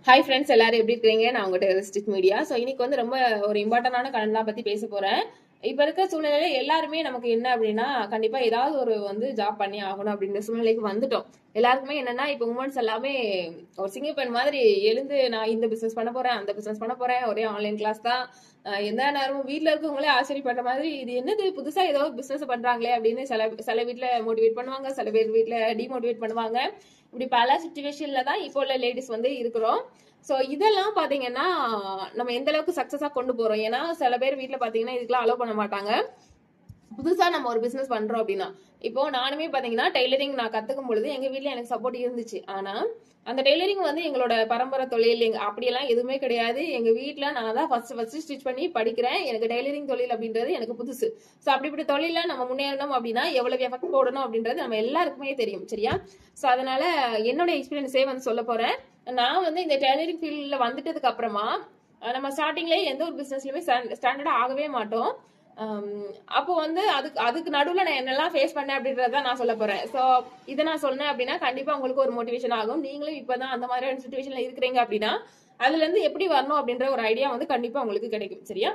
hi friends எல்லாரும் எப்படி இருக்கீங்க நான் உங்கள்கிட்ட ஸ்டிச் மீடியா ஸோ இன்னைக்கு வந்து ரொம்ப ஒரு இம்பார்ட்டண்டான கண்டென்ட் பத்தி பேச போறேன் இப்ப இருக்க சூழ்நிலையில எல்லாருமே நமக்கு என்ன அப்படின்னா கண்டிப்பா ஏதாவது ஒரு வந்து ஜாப் பண்ணி ஆகணும் அப்படின்ற சூழ்நிலைக்கு வந்துட்டோம் எல்லாருக்குமே என்னன்னா இப்ப உமன்ஸ் எல்லாமே ஒரு சிங்கிள் பெண் மாதிரி எழுந்து நான் இந்த பிசினஸ் பண்ண போறேன் அந்த பிசினஸ் பண்ண போறேன் ஒரே ஆன்லைன் கிளாஸ் தான் அஹ் எந்த நேரமும் வீட்ல இருக்கவங்களே ஆச்சரியப்படுற மாதிரி இது என்னது புதுசா ஏதோ பிசினஸ் பண்றாங்களே அப்படின்னு சில சில வீட்ல மோட்டிவேட் பண்ணுவாங்க சில பேர் வீட்ல டிமோட்டிவேட் பண்ணுவாங்க இப்படி பல சுச்சுவேஷன்ல தான் இப்போ உள்ள லேடிஸ் வந்து இருக்கிறோம் ஸோ இதெல்லாம் பாத்தீங்கன்னா நம்ம எந்த அளவுக்கு சக்சஸா கொண்டு போறோம் ஏன்னா சில பேர் வீட்ல பாத்தீங்கன்னா இதுக்கெல்லாம் அலோவ் பண்ண மாட்டாங்க புதுசா நம்ம ஒரு பிசினஸ் பண்றோம் அப்படின்னா இப்போ நானுமே பாத்தீங்கன்னா டெய்லரிங் நான் கத்துக்கும் பொழுது எங்க வீட்ல எனக்கு சப்போர்ட் இருந்துச்சு ஆனா அந்த டெய்லரிங் வந்து எங்களோட பரம்பரை தொழில் எங்க அப்படியெல்லாம் எதுவுமே கிடையாது எங்க வீட்ல நான் தான் ஃபர்ஸ்ட் ஃபர்ஸ்ட் ஸ்டிச் பண்ணி படிக்கிறேன் எனக்கு டெய்லரிங் தொழில் அப்படின்றது எனக்கு புதுசு ஸோ அப்படிப்பட்ட தொழில நம்ம முன்னேறணும் அப்படின்னா எவ்வளவு எஃபெக்ட் போடணும் அப்படின்றது நம்ம எல்லாருக்குமே தெரியும் சரியா ஸோ அதனால என்னோட எக்ஸ்பீரியன்ஸே வந்து சொல்ல போறேன் நான் வந்து இந்த டெய்லரிங் ஃபீல்ட்ல வந்துட்டதுக்கு அப்புறமா அஹ் நம்ம ஸ்டார்டிங்லேயே எந்த ஒரு பிசினஸ்லயுமே ஸ்டாண்டர்ட் ஆகவே மாட்டோம் ஹம், அப்போ வந்து அதுக்கு அதுக்கு நடுவுல நான் என்னெல்லாம் ஃபேஸ் பண்ணேன் அப்படின்றத நான் சொல்ல போறேன் ஸோ இதை நான் சொன்னேன் அப்படின்னா கண்டிப்பா உங்களுக்கு ஒரு மோட்டிவேஷன் ஆகும் நீங்களும் இப்பதான் அந்த மாதிரியான சுச்சுவேஷன்ல இருக்கிறீங்க அப்படின்னா அதுல இருந்து எப்படி வரணும் அப்படின்ற ஒரு ஐடியா வந்து கண்டிப்பா உங்களுக்கு கிடைக்கும் சரியா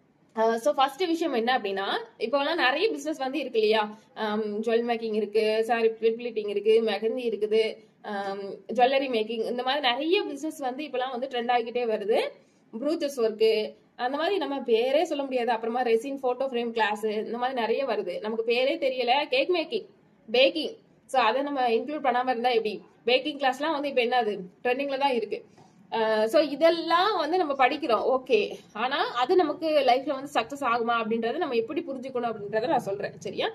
ஸோ ஃபர்ஸ்ட் விஷயம் என்ன அப்படின்னா இப்போலாம் நிறைய பிஸ்னஸ் வந்து இருக்கு இல்லையா ஜுவல் மேக்கிங் இருக்கு சாரி ப்ளிட்டிங் இருக்கு மெஹந்தி இருக்குது ஜுவல்லரி மேக்கிங் இந்த மாதிரி நிறைய பிஸ்னஸ் வந்து இப்போலாம் வந்து ட்ரெண்ட் ஆகிக்கிட்டே வருது ப்ரூச்சஸ் ஒர்க்கு அந்த மாதிரி நம்ம பேரே சொல்ல முடியாது அப்புறமா ரெசின் போட்டோ ஃப்ரேம் கிளாஸ் இந்த மாதிரி நிறைய வருது நமக்கு பேரே தெரியல கேக் மேக்கிங் பேக்கிங் ஸோ அதை நம்ம இன்க்ளூட் பண்ணாம இருந்தா எப்படி பேக்கிங் கிளாஸ்லாம் வந்து இப்போ என்னது ட்ரெண்டிங்ல தான் இருக்கு ஸோ இதெல்லாம் வந்து நம்ம படிக்கிறோம் ஓகே ஆனா அது நமக்கு லைஃப்ல வந்து சக்சஸ் ஆகுமா அப்படின்றத நம்ம எப்படி புரிஞ்சுக்கணும் அப்படின்றத நான் சொல்றேன் சரியா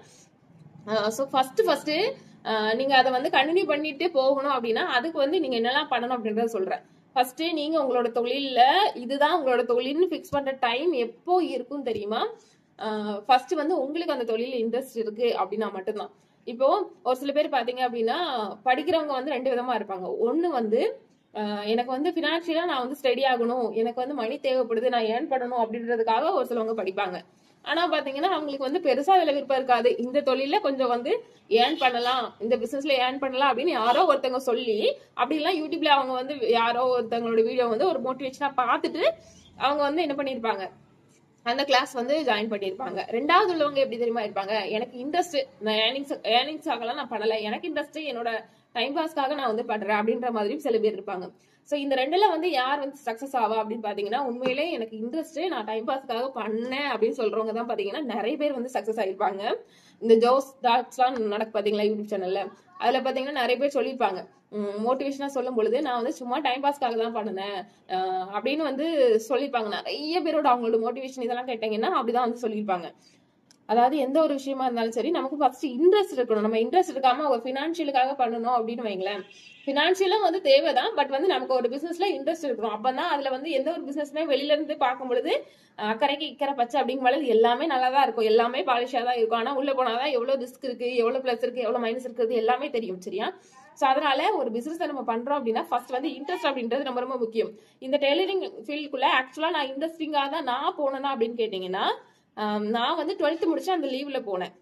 ஸோ ஃபர்ஸ்ட் ஃபர்ஸ்ட் நீங்க அதை வந்து கண்டினியூ பண்ணிட்டு போகணும் அப்படின்னா அதுக்கு வந்து நீங்க என்னெல்லாம் பண்ணணும் அப்படின்றத சொல்றேன் ஃபர்ஸ்ட் நீங்க உங்களோட தொழில்ல இதுதான் உங்களோட தொழில்னு ஃபிக்ஸ் பண்ற டைம் எப்போ இருக்கும் தெரியுமா ஃபர்ஸ்ட் வந்து உங்களுக்கு அந்த தொழில் இன்ட்ரெஸ்ட் இருக்கு அப்படின்னா மட்டும்தான் இப்போ ஒரு சில பேர் பாத்தீங்க அப்படின்னா படிக்கிறவங்க வந்து ரெண்டு விதமா இருப்பாங்க ஒன்னு வந்து ஆஹ் எனக்கு வந்து பினான்சியலா நான் வந்து ஸ்டடி ஆகணும் எனக்கு வந்து மணி தேவைப்படுது நான் ஏர்ன் பண்ணணும் அப்படின்றதுக்காக ஒரு சிலவங்க படிப்பாங்க ஆனா பாத்தீங்கன்னா அவங்களுக்கு வந்து பெருசா அதுல விருப்பம் இருக்காது இந்த தொழில கொஞ்சம் வந்து ஏர்ன் பண்ணலாம் இந்த பிசினஸ்ல ஏர்ன் பண்ணலாம் அப்படின்னு யாரோ ஒருத்தவங்க சொல்லி அப்படிலாம் யூடியூப்ல அவங்க வந்து யாரோ ஒருத்தவங்களோட வீடியோ வந்து ஒரு மோட்டிவேஷனா பார்த்துட்டு அவங்க வந்து என்ன பண்ணிருப்பாங்க அந்த கிளாஸ் வந்து ஜாயின் பண்ணியிருப்பாங்க ரெண்டாவது உள்ளவங்க எப்படி தெரியுமா இருப்பாங்க எனக்கு இன்ட்ரெஸ்ட் நான் ஏர்னிங்ஸ் ஏர்னிங்ஸ் ஆகலாம் நான் பண்ணல எனக்கு இன்ட்ரெஸ்ட் என்னோட டைம் பாஸ்க்காக நான் வந்து பண்றேன் அப்படின்ற மாதிரியும் சில பேர் இருப்பாங்க சோ இந்த ரெண்டுல வந்து யார் வந்து சக்சஸ் ஆவா அப்படின்னு பாத்தீங்கன்னா உண்மையிலே எனக்கு இன்ட்ரெஸ்ட் நான் டைம் பாஸ்க்காக பண்ணேன் அப்படின்னு சொல்றவங்க தான் பாத்தீங்கன்னா நிறைய பேர் வந்து சக்சஸ் ஆயிருப்பாங்க இந்த ஜோஸ் டாட்ஸ்லாம் நடக்கு பாத்தீங்களா யூடியூப் சேனல்ல அதுல பாத்தீங்கன்னா நிறைய பேர் சொல்லியிருப்பாங்க மோட்டிவேஷனா சொல்லும் பொழுது நான் வந்து சும்மா டைம் பாஸ்க்காக தான் பண்ணினேன் அஹ் அப்படின்னு வந்து சொல்லியிருப்பாங்க நிறைய பேரோட அவங்களோட மோட்டிவேஷன் இதெல்லாம் கேட்டீங்கன்னா அப்படிதான் வந்து சொல்லியிருப்பாங்க அதாவது எந்த ஒரு விஷயமா இருந்தாலும் சரி நமக்கு ஃபர்ஸ்ட் இன்ட்ரெஸ்ட் இருக்கணும் நம்ம இன்ட்ரெஸ்ட் இருக்காம ஒரு ஃபினான்ஷியலுக்காக பண்ணணும் அப்படின்னு வைங்களேன் ஃபினான்ஷியலும் வந்து தேவைதான் பட் வந்து நமக்கு ஒரு பிசினஸ்ல இன்ட்ரெஸ்ட் இருக்கணும் அப்பதான் அதுல வந்து எந்த ஒரு பிசினஸ்மே வெளியில இருந்து பார்க்கும் பொழுது அஹ், அக்கறைக்கு இக்கரை பச்சை அப்படிங்கும் பொழுது எல்லாமே நல்லா தான் இருக்கும் எல்லாமே பாலிஷா தான் இருக்கும் ஆனா உள்ள போனாதான் எவ்வளவு ரிஸ்க் இருக்கு எவ்வளவு பிளஸ் இருக்கு எவ்வளவு மைனஸ் இருக்குது எல்லாமே தெரியும் சரியா சோ அதனால ஒரு பிசினஸ் நம்ம பண்றோம் அப்படின்னா ஃபர்ஸ்ட் வந்து இன்ட்ரெஸ்ட் அப்படின்றது ரொம்ப ரொம்ப முக்கியம் இந்த டெய்லரிங் ஃபீல்டுக்குள்ள ஆக்சுவலா நான் இன்ட்ரெஸ்டிங்கா தான் நான் போனேனா அப்படின்னு கேட்டீங்கன்னா ஆம், நான் வந்து டுவெல்த் முடிச்சு அந்த லீவ்ல போனேன்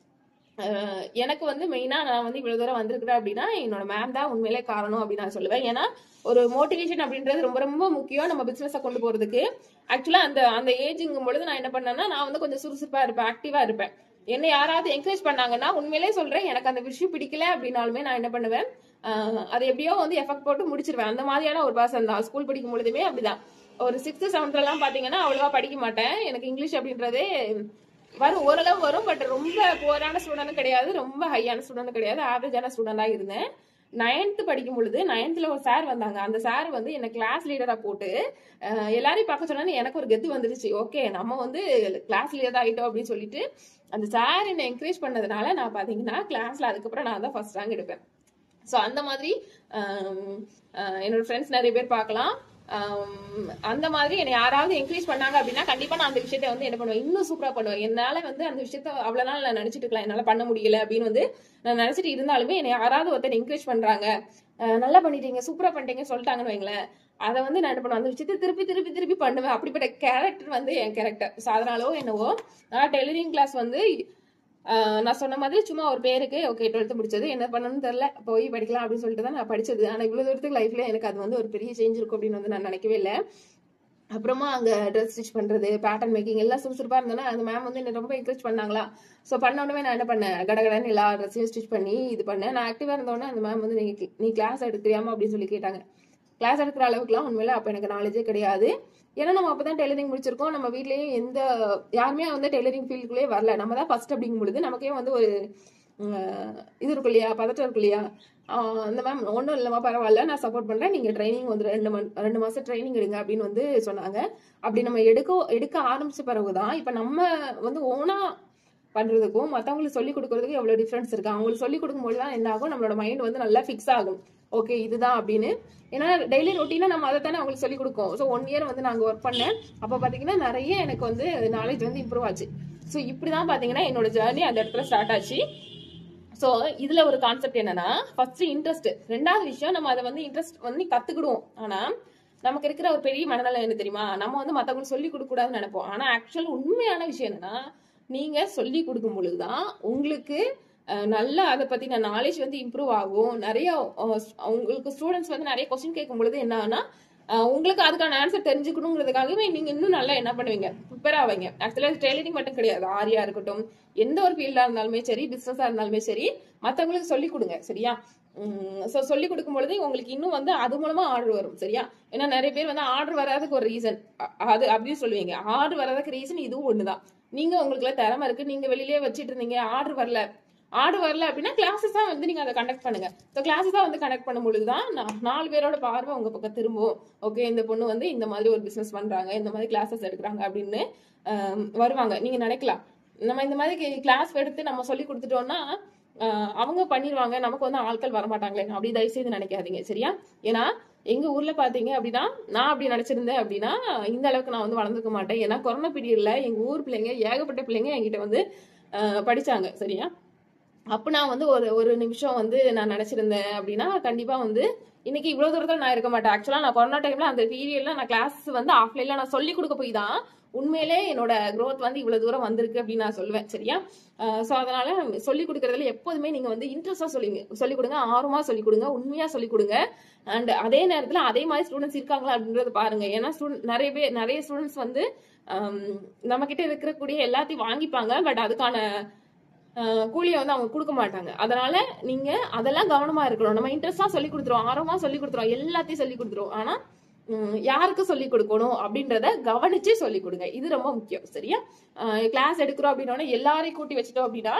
அஹ் எனக்கு வந்து மெயினா நான் வந்து இவ்வளவு தூரம் வந்திருக்கிறேன் அப்படின்னா என்னோட மேம் தான் உண்மையிலே காரணம் அப்படின்னு நான் சொல்லுவேன் ஏன்னா ஒரு மோட்டிவேஷன் அப்படின்றது ரொம்ப ரொம்ப முக்கியம் நம்ம பிசினஸை கொண்டு போறதுக்கு ஆக்சுவலா அந்த அந்த ஏஜுங்கும் பொழுது நான் என்ன பண்ணேன்னா நான் வந்து கொஞ்சம் சுறுசுறுப்பா இருப்பேன் ஆக்டிவா இருப்பேன் என்ன யாராவது என்கரேஜ் பண்ணாங்கன்னா உண்மையிலே சொல்றேன் எனக்கு அந்த விஷயம் பிடிக்கல அப்படின்னாலுமே நான் என்ன பண்ணுவேன் ஆஹ் அது எப்படியோ வந்து எஃபெக்ட் போட்டு முடிச்சிருவேன் அந்த மாதிரியான ஒரு பர்சன் தான் ஸ்கூல் படிக்கும் பொழுதுமே அப்படிதான் ஒரு சிக்ஸ்த் செவன்த்ல எல்லாம் பாத்தீங்கன்னா அவ்வளவா படிக்க மாட்டேன் எனக்கு இங்கிலீஷ் அப்படின்றதே வரும் ஓரளவு வரும் பட் ரொம்ப புவரான ஸ்டூடெண்ட் கிடையாது ரொம்ப ஹையான ஸ்டூடெண்ட் கிடையாது ஆவரேஜான ஸ்டூடெண்டா இருந்தேன் நைன்த் படிக்கும் பொழுது நைன்த்ல ஒரு சார் வந்தாங்க அந்த சார் வந்து என்ன கிளாஸ் லீடரா போட்டு அஹ், எல்லாரையும் பார்க்க சொன்னான்னு எனக்கு ஒரு கெத்து வந்துருச்சு ஓகே நம்ம வந்து கிளாஸ் லீடர் ஆயிட்டோம் அப்படின்னு சொல்லிட்டு அந்த சார் என்ன என்கரேஜ் பண்ணதுனால நான் பாத்தீங்கன்னா கிளாஸ்ல அதுக்கப்புறம் நான் தான் ஃபர்ஸ்ட் ரேங்க் எடுப்பேன் ஸோ அந்த மாதிரி ஆம், ஆஹ் என்னோட ஃப்ரெண்ட்ஸ் நிறைய பேர் பார்க்கலாம் ஆம், அந்த மாதிரி என்னை யாராவது என்கரேஜ் பண்ணாங்க அப்படின்னா கண்டிப்பா நான் அந்த விஷயத்த வந்து என்ன பண்ணுவேன் இன்னும் சூப்பரா பண்ணுவேன் என்னால வந்து அந்த விஷயத்த அவ்வளவு நாள் நான் நினைச்சிட்டு இருக்கலாம் என்னால பண்ண முடியல அப்படின்னு வந்து நான் நினைச்சிட்டு இருந்தாலுமே என்னை யாராவது ஒருத்தர் என்கரேஜ் பண்றாங்க ஆஹ் நல்லா பண்ணிட்டீங்க சூப்பரா பண்ணிட்டீங்க சொல்லிட்டாங்கன்னு வைங்களேன் அதை வந்து நான் என்ன பண்ணுவேன் அந்த விஷயத்தை திருப்பி திருப்பி திருப்பி பண்ணுவேன் அப்படிப்பட்ட கேரக்டர் வந்து என் கேரக்டர் ஸோ அதனாலவோ என்னவோ நான் டெய்லரிங் கிளாஸ் வந்து ஆஹ் நான் சொன்ன மாதிரி சும்மா ஒரு பேருக்கு ஓகே டுவெல்த் முடிச்சது என்ன பண்ணணும்னு தெரியல போய் படிக்கலாம் அப்படின்னு சொல்லிட்டு தான் நான் படிச்சது ஆனா இவ்வளவு தூரத்துக்கு லைஃப்ல எனக்கு அது வந்து ஒரு பெரிய சேஞ்ச் இருக்கும் அப்படின்னு வந்து நான் நினைக்கவே இல்லை அப்புறமா அங்க ட்ரெஸ் ஸ்டிச் பண்றது பேட்டர்ன் மேக்கிங் எல்லாம் சுறுசுறுப்பா இருந்தேன்னா அந்த மேம் வந்து என்ன ரொம்ப என்கரேஜ் பண்ணாங்களா ஸோ பண்ண உடனே நான் என்ன பண்ணேன் கடகடன்னு எல்லா ட்ரெஸ்ஸையும் ஸ்டிச் பண்ணி இது பண்ணேன் நான் ஆக்டிவா இருந்தோடனே அந்த மேம் வந்து நீங்க நீ கிளாஸ் எடுக்கிறியாமா அப்படின்னு சொல்லி கேட்டாங்க கிளாஸ் எடுக்கிற அளவுக்குலாம் உண்மையில அப்ப எனக்கு நாலேஜே கிடையாது ஏன்னா நம்ம அப்பதான் டெய்லரிங் முடிச்சிருக்கோம் நம்ம வீட்லயும் எந்த யாருமே வந்து டெய்லரிங் ஃபீல்டுக்குள்ளே வரல நம்ம தான் ஃபர்ஸ்ட் அப்படிங்கும் பொழுது நமக்கே வந்து ஒரு உம், இது இருக்கும் இல்லையா பதட்டம் இருக்கும் இல்லையா ஆஹ் அந்த மேம் ஒன்றும் இல்லைம்மா பரவாயில்ல நான் சப்போர்ட் பண்றேன் நீங்க ட்ரைனிங் வந்து ரெண்டு மண் ரெண்டு மாசம் ட்ரைனிங் எடுங்க அப்படின்னு வந்து சொன்னாங்க அப்படி நம்ம எடுக்க எடுக்க ஆரம்பிச்ச பிறகுதான் இப்ப நம்ம வந்து ஓனா பண்றதுக்கும் மத்தவங்களுக்கு சொல்லி கொடுக்கறதுக்கும் எவ்வளவு டிஃபரன்ஸ் இருக்கு அவங்களுக்கு சொல்லி கொடுக்கும்போது தான் என்ன ஆகும் நம்மளோட மைண்ட் வந்து நல்லா ஃபிக்ஸ் ஆகும் ஓகே இதுதான் அப்படின்னு ஏன்னா டெய்லி ரொட்டீனா நம்ம அதை தானே அவங்களுக்கு சொல்லி கொடுக்கோம் ஸோ ஒன் இயர் வந்து நாங்க ஒர்க் பண்ணேன் அப்ப பாத்தீங்கன்னா நிறைய எனக்கு வந்து நாலேஜ் வந்து இம்ப்ரூவ் ஆச்சு ஸோ இப்படிதான் பாத்தீங்கன்னா என்னோட ஜேர்னி அந்த இடத்துல ஸ்டார்ட் ஆச்சு ஸோ இதுல ஒரு கான்செப்ட் என்னன்னா ஃபர்ஸ்ட் இன்ட்ரெஸ்ட் ரெண்டாவது விஷயம் நம்ம அதை வந்து இன்ட்ரெஸ்ட் வந்து கத்துக்கிடுவோம் ஆனா நமக்கு இருக்கிற ஒரு பெரிய மனநல என்ன தெரியுமா நம்ம வந்து மத்தவங்களுக்கு சொல்லி கொடுக்க கூடாதுன்னு நினைப்போம் ஆனா ஆக்சுவல் உண்மையான விஷயம் என்னன்னா நீங்க சொல்லி கொடுக்கும் பொழுதுதான் உங்களுக்கு அஹ், நல்லா அதை பத்தின நாலேஜ் வந்து இம்ப்ரூவ் ஆகும் நிறைய அஹ், உங்களுக்கு ஸ்டூடெண்ட்ஸ் வந்து நிறைய கொஸ்டின் கேட்கும் பொழுது என்ன ஆகும்னா, அஹ், உங்களுக்கு அதுக்கான ஆன்சர் தெரிஞ்சுக்கணுங்கிறதுக்காகவே நீங்க இன்னும் நல்லா என்ன பண்ணுவீங்க ப்ரிப்பேர் ஆவீங்க ஆக்சுவலா டெய்லரிங் மட்டும் கிடையாது ஆரியா இருக்கட்டும் எந்த ஒரு ஃபீல்டா இருந்தாலுமே சரி பிசினஸா இருந்தாலுமே சரி மத்தவங்களுக்கு சொல்லி கொடுங்க சரியா ஸோ சொல்லி கொடுக்கும் பொழுது உங்களுக்கு இன்னும் வந்து அது மூலமா ஆர்டர் வரும் சரியா ஏன்னா நிறைய பேர் வந்து ஆர்டர் வராதுக்கு ஒரு ரீசன் அது அப்படின்னு சொல்லுவீங்க ஆர்டர் வராதுக்கு ரீசன் இதுவும் ஒண்ணுதான் நீங்க உங்களுக்குள்ள திறமை இருக்கு நீங்க வெளியிலேயே வச்சிட்டு இருந்தீங்க ஆர்டர் வரல ஆர்டர் வரல அப்படின்னா கிளாஸஸ் தான் வந்து நீங்க அதை கண்டக்ட் பண்ணுங்க ஸோ கிளாஸஸ் தான் வந்து கண்டக்ட் பண்ணும் பொழுது தான் நா- நாலு பேரோட பார்வை உங்க பக்கம் திரும்பும் ஓகே இந்த பொண்ணு வந்து இந்த மாதிரி ஒரு பிசினஸ் பண்றாங்க இந்த மாதிரி கிளாஸஸ் எடுக்கிறாங்க அப்படின்னு ஆம், வருவாங்க நீங்க நினைக்கலாம் நம்ம இந்த மாதிரி கிளாஸ் எடுத்து நம்ம சொல்லி கொடுத்துட்டோம்னா ஆஹ், அவங்க பண்ணிடுவாங்க நமக்கு வந்து ஆட்கள் வரமாட்டாங்களே அப்படி தயவு செய்து நினைக்காதீங்க சரியா ஏன்னா எங்க ஊர்ல பாத்தீங்க அப்படின்னா நான் அப்படி நினைச்சிருந்தேன் அப்படின்னா இந்த அளவுக்கு நான் வந்து வளர்ந்துக்க மாட்டேன் ஏன்னா கொரோனா பீரியட்ல எங்க ஊர் பிள்ளைங்க ஏகப்பட்ட பிள்ளைங்க என்கிட்ட வந்து ஆஹ், படிச்சாங்க சரியா அப்ப நான் வந்து ஒரு ஒரு நிமிஷம் வந்து நான் நினைச்சிருந்தேன் அப்படின்னா கண்டிப்பா வந்து இன்னைக்கு இவ்வளவு தூரத்துல நான் இருக்க மாட்டேன் ஆக்சுவலா நான் கொரோனா டைம்ல அந்த பீரியட்ல நான் கிளாஸ் வந்து ஆஃப்லைன்ல நான் சொல்லி கொடுக்க போய் தான் உண்மையிலே என்னோட growth வந்து இவ்வளவு தூரம் வந்திருக்கு அப்படின்னு நான் சொல்லுவேன் சரியா சோ அதனால சொல்லி கொடுக்கறதுல எப்போதுமே நீங்க வந்து இன்ட்ரெஸ்டா சொல்லிங்க சொல்லி கொடுங்க ஆர்வமா சொல்லி கொடுங்க உண்மையா சொல்லி கொடுங்க அண்ட் அதே நேரத்துல அதே மாதிரி ஸ்டூடெண்ட்ஸ் இருக்காங்களா அப்படின்றத பாருங்க ஏன்னா student- நிறைய பேர் நிறைய ஸ்டூடெண்ட்ஸ் வந்து நம்ம கிட்ட இருக்கக்கூடிய எல்லாத்தையும் வாங்கிப்பாங்க பட் அதுக்கான ஆஹ் கூலியை வந்து அவங்க கொடுக்க மாட்டாங்க அதனால நீங்க அதெல்லாம் கவனமா இருக்கணும் நம்ம இன்ட்ரெஸ்டா சொல்லி கொடுத்துருவோம் ஆர்வமா சொல்லி கொடுத்துருவோம் எல்லாத்தையும் சொல்லி கொடுத்துருவோம் ஆனா உம், யாருக்கு சொல்லி கொடுக்கணும் அப்படின்றத கவனிச்சு சொல்லி கொடுங்க இது ரொம்ப முக்கியம் சரியா கிளாஸ் எடுக்கிறோம் அப்படின்னா எல்லாரையும் கூட்டி வச்சுட்டோம் அப்படின்னா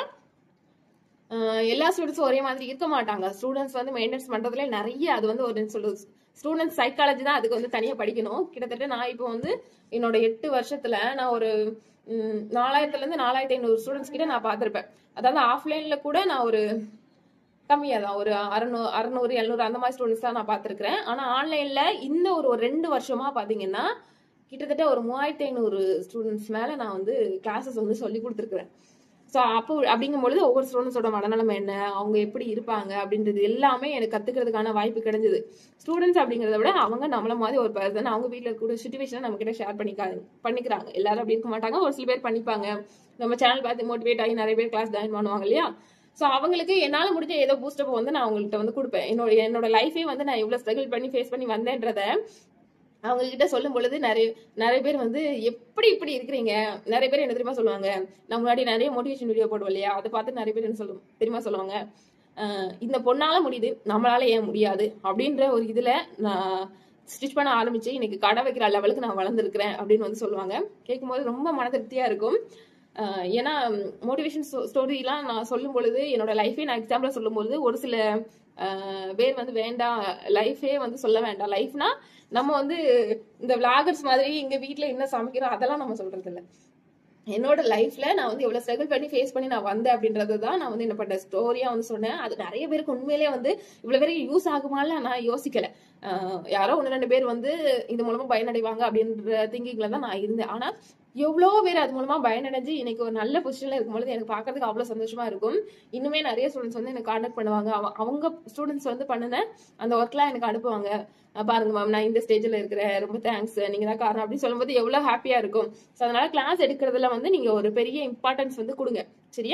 ஆஹ் எல்லா ஸ்டூடெண்ட்ஸும் ஒரே மாதிரி இருக்க மாட்டாங்க ஸ்டூடெண்ட்ஸ் வந்து மெயின்டைன்ஸ் பண்றதுல நிறைய அது வந்து ஒரு சொல்லுது ஸ்டூடெண்ட்ஸ் சைக்காலஜி தான் அதுக்கு வந்து தனியா படிக்கணும் கிட்டத்தட்ட நான் இப்போ வந்து என்னோட எட்டு வருஷத்துல நான் ஒரு ம், நாலாயிரத்துல இருந்து நாலாயிரத்தி ஐநூறு ஸ்டூடெண்ட்ஸ் கிட்ட நான் பார்த்திருப்பேன் அதாவது ஆஃப்லைன்ல கூட நான் ஒரு கம்மியா தான் ஒரு அறநூறு அறநூறு எழுநூறு அந்த மாதிரி ஸ்டூடெண்ட்ஸ் தான் நான் பார்த்திருக்கிறேன் ஆனா ஆன்லைன்ல இந்த ஒரு ஒரு ரெண்டு வருஷமா பாத்தீங்கன்னா கிட்டத்தட்ட ஒரு மூவாயிரத்தி ஐநூறு ஸ்டூடெண்ட்ஸ் மேல நான் வந்து கிளாஸஸ் வந்து சொல்லி கொடுத்துருக்கிறேன் ஸோ அப்போ அப்படிங்கும்பொழுது ஒவ்வொரு ஸ்டூடெண்ட்ஸோட மனநலம் என்ன அவங்க எப்படி இருப்பாங்க அப்படின்றது எல்லாமே எனக்கு கத்துக்கிறதுக்கான வாய்ப்பு கிடைஞ்சது ஸ்டூடெண்ட்ஸ் அப்படிங்கிறத விட அவங்க நம்மள மாதிரி ஒரு பர்சன் அவங்க வீட்டில் இருக்கக்கூடிய சுச்சுவேஷனை நம்ம கிட்ட ஷேர் பண்ணிக்காங்க பண்ணிக்கிறாங்க எல்லாரும் அப்படி இருக்க மாட்டாங்க ஒரு சில பேர் பண்ணிப்பாங்க நம்ம சேனல் பார்த்து மோட்டிவேட் ஆகி நிறைய பேர் கிளாஸ் ஜாயின் பண்ணுவாங்க இல்லையா ஸோ அவங்களுக்கு என்னால் முடிஞ்ச ஏதோ பூஸ்டப் வந்து நான் அவங்கள்ட்ட வந்து கொடுப்பேன் என்னோட என்னோட லைஃபே வந்து நான் எவ்வளோ ஸ்ட்ரகிள் பண்ணி ஃபேஸ் பண்ணி வந்தேன்றத அவங்க கிட்ட சொல்லும் பொழுது நிறைய நிறைய பேர் வந்து எப்படி இப்படி இருக்கிறீங்க நிறைய பேர் என்ன தெரியுமா சொல்லுவாங்க நான் முன்னாடி நிறைய மோட்டிவேஷன் வீடியோ போடுவோம் இல்லையா அதை பார்த்து நிறைய பேர் என்ன சொல்லும் தெரியுமா சொல்லுவாங்க அஹ் இந்த பொண்ணால முடியுது நம்மளால ஏன் முடியாது அப்படின்ற ஒரு இதுல நான் ஸ்டிச் பண்ண ஆரம்பிச்சு இன்னைக்கு கடை வைக்கிற லெவலுக்கு நான் வளர்ந்துருக்கிறேன் அப்படின்னு வந்து சொல்லுவாங்க கேட்கும்போது ரொம்ப மன திருப்தியா இருக்கும் அஹ் ஏன்னா மோட்டிவேஷன் ஸ்டோரிலாம் நான் சொல்லும் பொழுது என்னோட லைஃபே நான் எக்ஸாம்பிளா சொல்லும் பொழுது ஒரு சில அஹ் பேர் வந்து வேண்டாம் லைஃபே வந்து சொல்ல வேண்டாம் லைஃப்னா நம்ம வந்து இந்த விளாகர்ஸ் மாதிரி இங்க வீட்ல என்ன சமைக்கிறோம் அதெல்லாம் நம்ம சொல்றது இல்ல என்னோட லைஃப்ல நான் வந்து எவ்வளவு ஸ்ட்ரகிள் பண்ணி ஃபேஸ் பண்ணி நான் வந்தேன் அப்படின்றது தான் நான் வந்து என்ன பண்ண ஸ்டோரியா வந்து சொன்னேன் அது நிறைய பேருக்கு உண்மையிலேயே வந்து இவ்வளவு பேருக்கு யூஸ் ஆகுமால நான் யோசிக்கல ஆஹ் யாரோ ஒன்று ரெண்டு பேர் வந்து இது மூலமா பயனடைவாங்க அப்படின்ற திங்கிங்ல தான் நான் இருந்தேன் ஆனா எவ்வளோ பேர் அது மூலமா பயனடைஞ்சு இன்னைக்கு ஒரு நல்ல பொசிஷன்ல இருக்கும்பொழுது எனக்கு பார்க்கறதுக்கு அவ்வளவு சந்தோஷமா இருக்கும் இன்னுமே நிறைய ஸ்டூடெண்ட்ஸ் வந்து எனக்கு கான்டாக்ட் பண்ணுவாங்க அவ- அவங்க ஸ்டூடெண்ட்ஸ் வந்து பண்ணின அந்த ஒர்க்லாம் எனக்கு அனுப்புவாங்க அஹ் பாருங்க மேம் நான் இந்த ஸ்டேஜ்ல இருக்கிறேன் ரொம்ப தேங்க்ஸ் நீங்க தான் காரணம் அப்படின்னு சொல்லும்போது எவ்வளவு ஹாப்பியா இருக்கும் ஸோ அதனால கிளாஸ் எடுக்கிறதுல வந்து நீங்க ஒரு பெரிய இம்பார்ட்டன்ஸ் வந்து கொடுங்க சரியா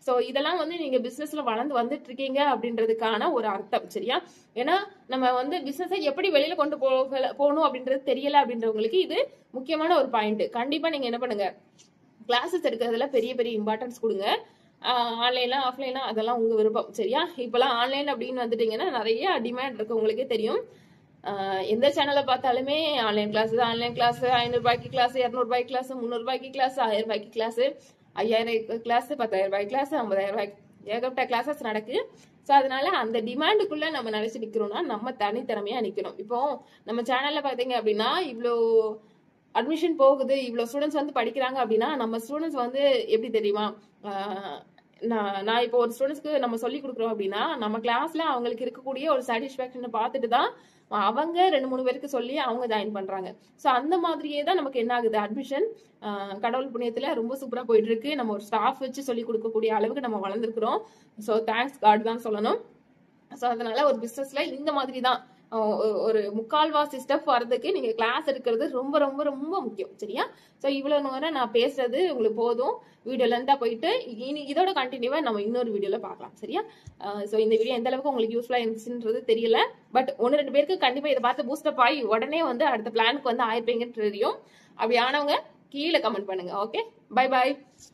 ஸோ இதெல்லாம் வந்து நீங்க பிசினஸ்ல வளர்ந்து வந்துட்டு இருக்கீங்க அப்படின்றதுக்கான ஒரு அர்த்தம் சரியா ஏன்னா நம்ம வந்து பிசினஸை எப்படி வெளியில கொண்டு போகல போகணும் அப்படின்றது தெரியல அப்படின்றவங்களுக்கு இது முக்கியமான ஒரு பாயிண்ட் கண்டிப்பா நீங்க என்ன பண்ணுங்க கிளாஸஸ் எடுக்கிறதுல பெரிய பெரிய இம்பார்ட்டன்ஸ் கொடுங்க ஆன்லைனா ஆஃப்லைனா அதெல்லாம் உங்க விருப்பம் சரியா இப்பெல்லாம் ஆன்லைன் அப்படின்னு வந்துட்டீங்கன்னா நிறைய டிமாண்ட் இருக்கு உங்களுக்கே தெரியும் ஆஹ் எந்த சேனலை பார்த்தாலுமே ஆன்லைன் கிளாஸ் ஆன்லைன் கிளாஸ் ஐநூறுபாய்க்கு கிளாஸ் இரநூறுபாய்க்கு கிளாஸ் முந்நூறுபாய்க்கு கிளாஸ் ஆயிரம் ரூபாய்க்கு கிளாஸ் ஐயாயிரம் கிளாஸ் பத்தாயிரம் ரூபாய்க்கு கிளாஸ் ஐம்பதாயிரம் ரூபாய்க்கு ஏகப்பட்ட கிளாஸஸ் நடக்கு ஸோ அதனால அந்த டிமாண்டுக்குள்ள நம்ம நினைச்சு நிக்கிறோம்னா நம்ம தனித்திறமையா நிக்கணும் இப்போ நம்ம சேனல்ல பாத்தீங்க அப்படின்னா இவ்வளோ அட்மிஷன் போகுது இவ்வளோ ஸ்டூடெண்ட்ஸ் வந்து படிக்கிறாங்க அப்படின்னா நம்ம ஸ்டூடெண்ட்ஸ் வந்து எப்படி தெரியுமா ஆஹ் நான் நான் இப்போ ஒரு ஸ்டூடெண்ட்ஸ்க்கு நம்ம சொல்லி கொடுக்குறோம் அப்படின்னா நம்ம கிளாஸ்ல அவங்களுக்கு இருக்கக்கூடிய ஒரு சாட்டிஸ்ஃபேக்ஷனை பார்த்துட்டு தான் அவங்க ரெண்டு மூணு பேருக்கு சொல்லி அவங்க ஜாயின் பண்றாங்க ஸோ அந்த மாதிரியே தான் நமக்கு என்ன ஆகுது அட்மிஷன் கடவுள் புண்ணியத்துல ரொம்ப சூப்பரா போயிட்டு இருக்கு நம்ம ஒரு ஸ்டாஃப் வச்சு சொல்லி கொடுக்கக்கூடிய அளவுக்கு நம்ம வளர்ந்துருக்கிறோம் ஸோ தேங்க்ஸ் காட் தான் சொல்லணும் ஸோ அதனால ஒரு பிசினஸ்ல இந்த மாதிரி தான் அஹ் ஒ- ஒரு முக்கால்வாசி ஸ்டெப் வர்றதுக்கு நீங்க கிளாஸ் எடுக்கிறது ரொம்ப ரொம்ப ரொம்ப முக்கியம் சரியா ஸோ இவ்வளவு நேரம் நான் பேசுறது உங்களுக்கு போதும் வீடியோ லென்த்தா போயிட்டு இனி இதோட கண்டினியூவா நம்ம இன்னொரு வீடியோல பார்க்கலாம் சரியா ஸோ இந்த வீடியோ எந்த அளவுக்கு உங்களுக்கு யூஸ்ஃபுல்லா இருந்துச்சுன்றது தெரியல பட் ஒன்று ரெண்டு பேருக்கு கண்டிப்பா இதை பார்த்து பூஸ்டப் ஆகி உடனே வந்து அடுத்த பிளானுக்கு வந்து ஆயிருப்பீங்கன்னு தெரியும் அப்படி ஆனவங்க கீழே கமெண்ட் பண்ணுங்க ஓகே பை பாய்